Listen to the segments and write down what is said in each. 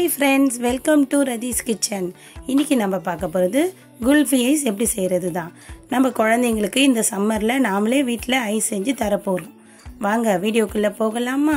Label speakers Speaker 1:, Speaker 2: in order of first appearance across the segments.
Speaker 1: hi friends welcome to Rathees kitchen இன்னைக்கு நம்ம பார்க்க போகிறது குல்ஃபி ஐஸ் எப்படி செய்கிறது தான் நம்ம குழந்தைங்களுக்கு இந்த சம்மரில் நாமளே வீட்டில் ஐஸ் செஞ்சு தரப்போகிறோம் வாங்க வீடியோக்குள்ளே போகலாமா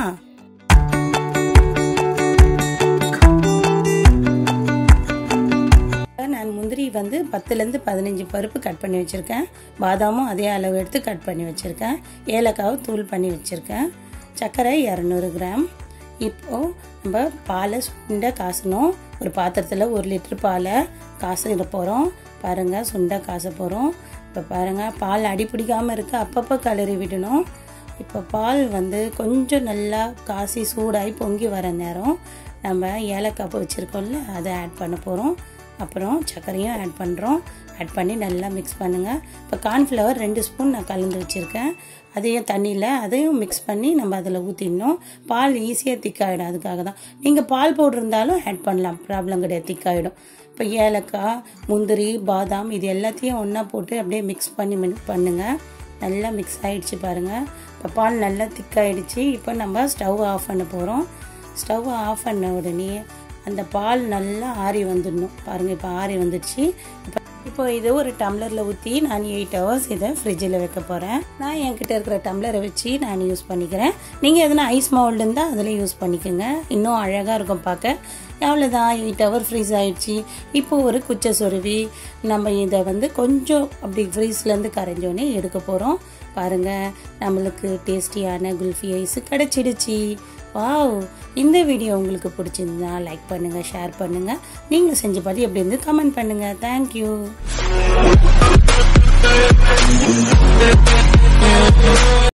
Speaker 1: நான் முந்திரி வந்து பத்துலேருந்து பதினஞ்சு பருப்பு கட் பண்ணி வச்சுருக்கேன் பாதாமும் அதே அளவு எடுத்து கட் பண்ணி வச்சுருக்கேன் ஏலக்காவும் தூள் பண்ணி வச்சுருக்கேன் சர்க்கரை இரநூறு கிராம் இப்போது நம்ம பாலை சுண்டை காசணும் ஒரு பாத்திரத்தில் ஒரு லிட்டர் பாலை காசிட போகிறோம் பாருங்கள் சுண்டை காச போகிறோம் இப்போ பாருங்கள் பால் அடி பிடிக்காமல் இருக்குது அப்பப்போ கலரி விடணும் இப்போ பால் வந்து கொஞ்சம் நல்லா காசி சூடாகி பொங்கி வர நேரம் நம்ம ஏலக்காய் வச்சுருக்கோம்ல அதை ஆட் பண்ண போகிறோம் அப்புறம் சர்க்கரையும் ஆட் பண்ணுறோம் ஆட் பண்ணி நல்லா மிக்ஸ் பண்ணுங்கள் இப்போ கார்ன்ஃப்ளவர் ரெண்டு ஸ்பூன் நான் கலந்து வச்சுருக்கேன் அதையும் தண்ணியில் அதையும் மிக்ஸ் பண்ணி நம்ம அதில் ஊற்றிடணும் பால் ஈஸியாக திக்காயிடும் அதுக்காக தான் நீங்கள் பால் பவுடர் இருந்தாலும் ஆட் பண்ணலாம் ப்ராப்ளம் கிடையாது திக்காயிடும் இப்போ ஏலக்காய் முந்திரி பாதாம் இது எல்லாத்தையும் ஒன்றா போட்டு அப்படியே மிக்ஸ் பண்ணி மிக்ஸ் பண்ணுங்கள் நல்லா மிக்ஸ் ஆகிடுச்சு பாருங்கள் இப்போ பால் நல்லா திக்காயிடுச்சு இப்போ நம்ம ஸ்டவ் ஆஃப் பண்ண போகிறோம் ஸ்டவ் ஆஃப் பண்ண உடனே அந்த பால் நல்லா ஆறி வந்துடணும் பாருங்கள் இப்போ ஆறி வந்துடுச்சு இப்போ இப்போ இது ஒரு டம்ளரில் ஊற்றி நான் எயிட் ஹவர்ஸ் இதை ஃப்ரிட்ஜில் வைக்க போகிறேன் நான் என்கிட்ட இருக்கிற டம்ளரை வச்சு நான் யூஸ் பண்ணிக்கிறேன் நீங்கள் எதனா ஐஸ் மவுல்டு இருந்தால் அதில் யூஸ் பண்ணிக்கோங்க இன்னும் அழகாக இருக்கும் பார்க்க அவ்வளோதான் எயிட் ஹவர் ஃப்ரீஸ் ஆகிடுச்சு இப்போ ஒரு குச்சை சொருவி நம்ம இதை வந்து கொஞ்சம் அப்படி ஃப்ரீஸ்லேருந்து கரைஞ்சோன்னே எடுக்க போகிறோம் பாருங்கள் நம்மளுக்கு டேஸ்டியான குல்ஃபி ஐஸ் கிடச்சிடுச்சு வாவ் இந்த வீடியோ உங்களுக்கு பிடிச்சிருந்தா லைக் பண்ணுங்கள் ஷேர் பண்ணுங்கள் நீங்களும் செஞ்சு பார்த்து எப்படி இருந்து கமெண்ட் பண்ணுங்கள் தேங்க்யூ